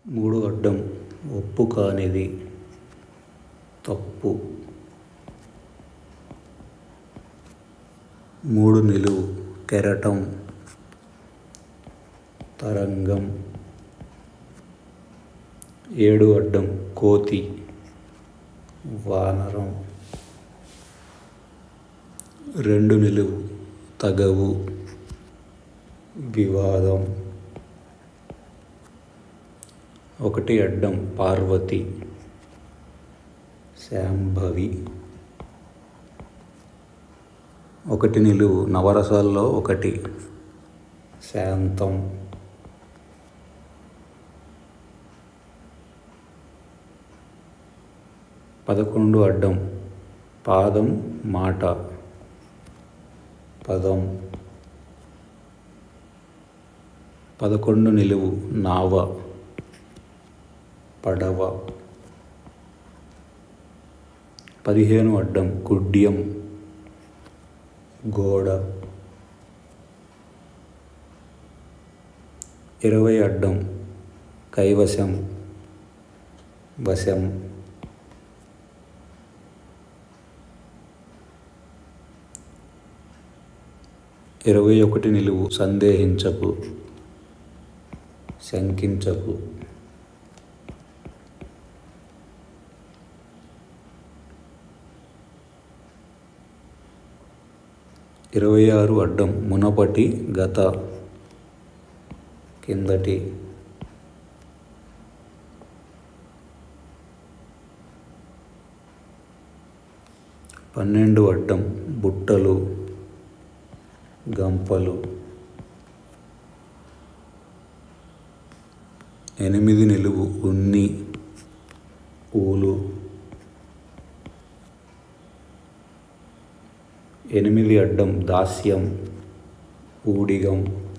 మూడు అడ్డం ఒప్పు కానిది తప్పు మూడు నిలువు కెరటం తరంగం ఏడు అడ్డం కోతి వానరం రెండు నిలువు తగవు వివాదం ఒకటి అడ్డం పార్వతి శాంభవి ఒకటి నిలువు నవరసాల్లో ఒకటి శాంతం పదకొండు అడ్డం పాదం మాట పదం పదకొండు నిలువు నావ పడవ పదిహేను అడ్డం కుడ్యం గోడ ఇరవై అడ్డం కైవశం వశం ఇరవై ఒకటి నిలువు సందేహించకు శంకించకు ఇరవై ఆరు అడ్డం మునపటి గత కిందటి పన్నెండు అడ్డం బుట్టలు గంపలు ఎనిమిది నిలువు ఉన్ని ఊలు ఎనిమిది అడ్డం దాస్యం ఊడిగం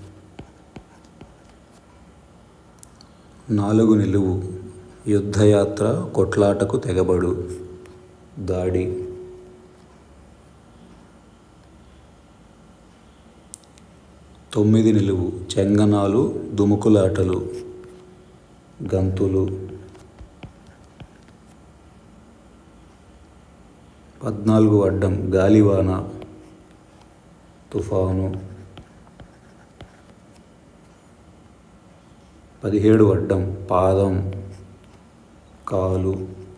నాలుగు నిలువు యుద్ధయాత్ర కొట్లాటకు తెగబడు దాడి తొమ్మిది నిలువు చెంగనాలు దుముకులాటలు గంతులు పద్నాలుగు అడ్డం గాలివాన తుఫాను పదిహేడు అడ్డం పాదం కాలు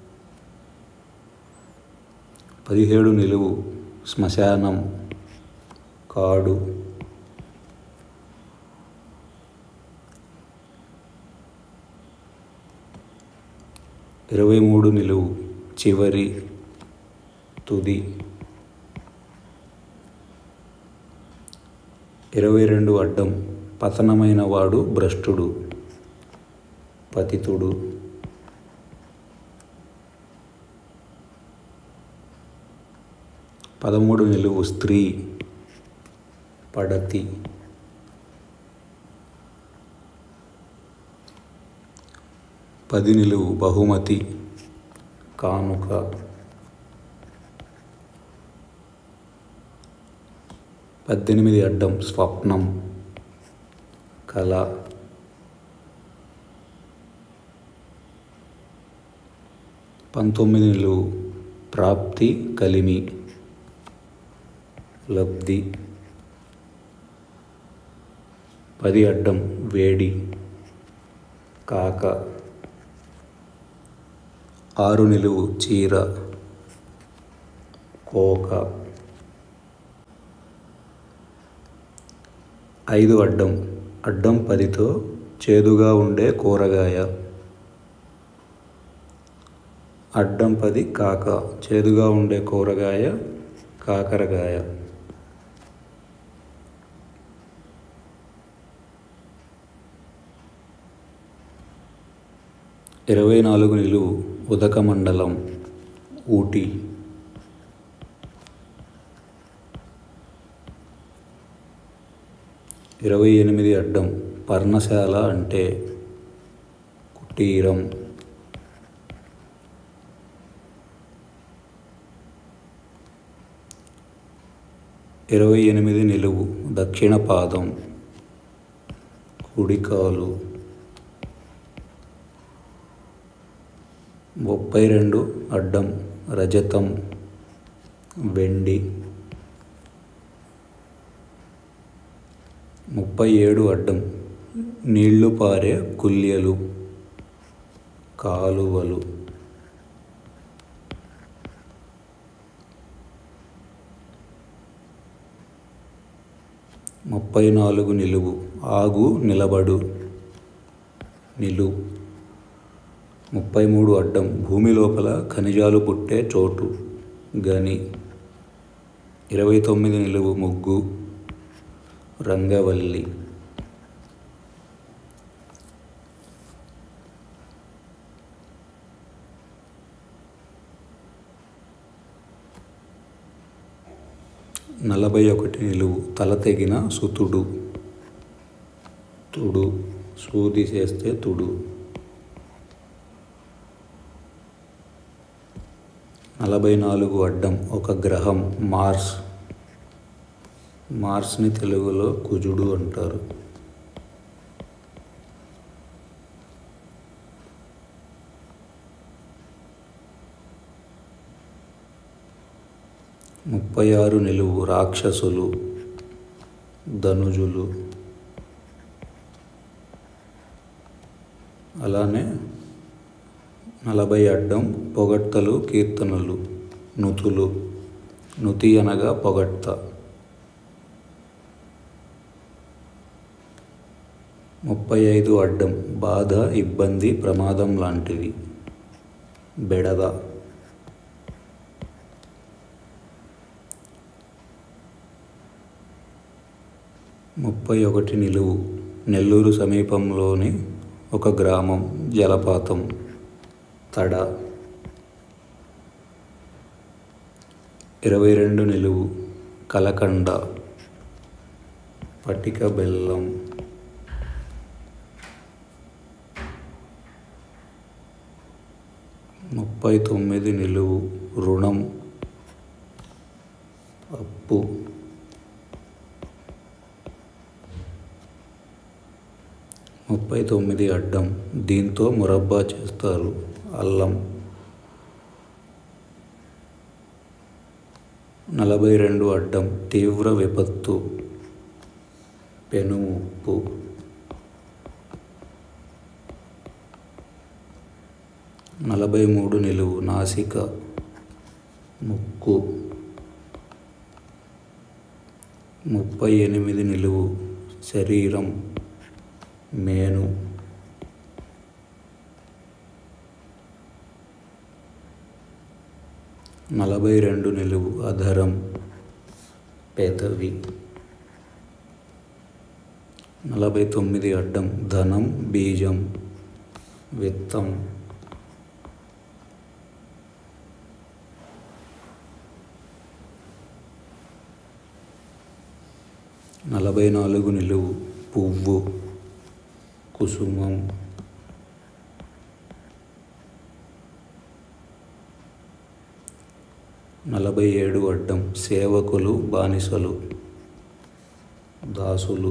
పదిహేడు నిలువు శ్మశానం కాడు ఇరవై మూడు నిలువు చివరి తుది ఇరవై రెండు అడ్డం పతనమైన వాడు భ్రష్టుడు పతితుడు పదమూడు నిలువు స్త్రీ పడతి పది నిలువు బహుమతి కానుక పద్దెనిమిది అడ్డం స్వప్నం కళ పంతొమ్మిది నిలువు ప్రాప్తి కలిమి లబ్ధి పది అడ్డం వేడి కాక ఆరు నిలువు చీర కోక ఐదు అడ్డం అడ్డం పదితో చేదుగా ఉండే కూరగాయ అడ్డం పది కాక చేదుగా ఉండే కూరగాయ కాకరకాయ ఇరవై నాలుగు నిలువు ఉదకమండలం ఊటీ ఇరవై ఎనిమిది అడ్డం పర్ణశాల అంటే కుటీరం ఇరవై ఎనిమిది నిలువు దక్షిణ పాదం కుడికాలు ముప్పై రెండు అడ్డం రజతం వెండి ముప్పై ఏడు అడ్డం నీళ్లు పారే కుల్యలు కాలువలు ముప్పై నాలుగు నిలువు ఆగు నిలబడు నిలు ముప్పై మూడు అడ్డం భూమి లోపల ఖనిజాలు పుట్టే చోటు గని ఇరవై తొమ్మిది నిలువు ముగ్గు రంగవల్లి నలభై ఒకటి నిలువు తల తెగిన సుతుడు తుడు సూది చేస్తే తుడు నలభై నాలుగు అడ్డం ఒక గ్రహం మార్స్ మార్స్ని తెలుగులో కుజుడు అంటారు ముప్పై ఆరు నిలువు రాక్షసులు ధనుజులు అలానే నలభై అడ్డం పొగడ్తలు కీర్తనలు నుతులు నుతి అనగా పొగడ్త ముప్పై ఐదు అడ్డం బాధ ఇబ్బంది ప్రమాదం లాంటివి బెడద ముప్పై ఒకటి నిలువు నెల్లూరు సమీపంలోని ఒక గ్రామం జలపాతం తడ ఇరవై రెండు నిలువు కలకండ పటిక బెల్లం ముప్పై తొమ్మిది నిలువు రుణం అప్పు ముప్పై తొమ్మిది అడ్డం దీంతో మురబ్బా చేస్తారు అల్లం నలభై రెండు అడ్డం తీవ్ర విపత్తు పెనుముప్పు నలభై మూడు నిలువు నాసిక ముక్కు ముప్పై ఎనిమిది నిలువు శరీరం మేను నలభై రెండు నిలువు అధరం పెదవి నలభై తొమ్మిది అడ్డం ధనం బీజం విత్తం నలభై నాలుగు నిలువు పువ్వు కుసుమం నలభై ఏడు అడ్డం సేవకులు బానిసలు దాసులు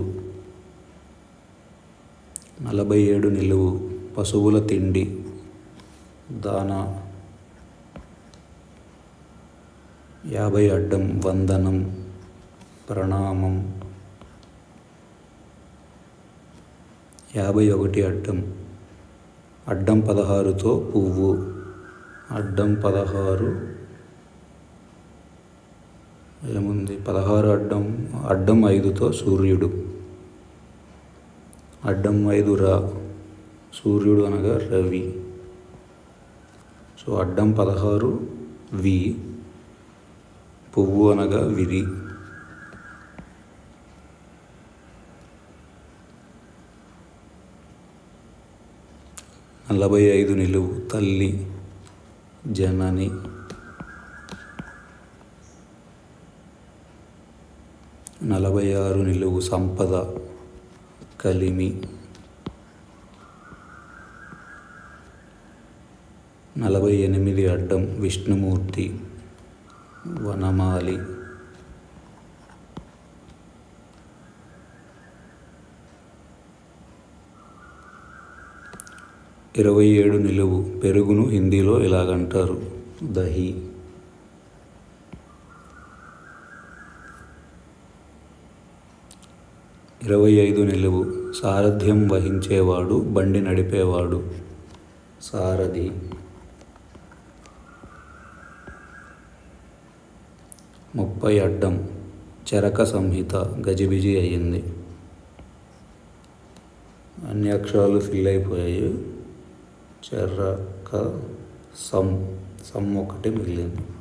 నలభై ఏడు నిలువు పశువుల తిండి దానా యాభై అడ్డం వందనం ప్రణామం యాభై ఒకటి అడ్డం అడ్డం పదహారుతో పువ్వు అడ్డం పదహారు ఏముంది పదహారు అడ్డం అడ్డం ఐదుతో సూర్యుడు అడ్డం ఐదు రా సూర్యుడు అనగా రవి సో అడ్డం పదహారు వి పువ్వు అనగా విరి నలభై ఐదు నిలువు తల్లి జనని నలభై ఆరు నిలువు సంపద కలిమి నలభై ఎనిమిది అడ్డం విష్ణుమూర్తి వనమాలి ఇరవై ఏడు నిలువు పెరుగును హిందీలో ఇలాగంటారు దహి ఇరవై ఐదు నిలువు సారథ్యం వహించేవాడు బండి నడిపేవాడు సారథి ముప్పై అడ్డం చరక సంహిత గజిబిజి అయ్యింది అన్ని అక్షరాలు ఫిల్ అయిపోయాయి చరక సం సమ్ ఒకటి మిగిలింది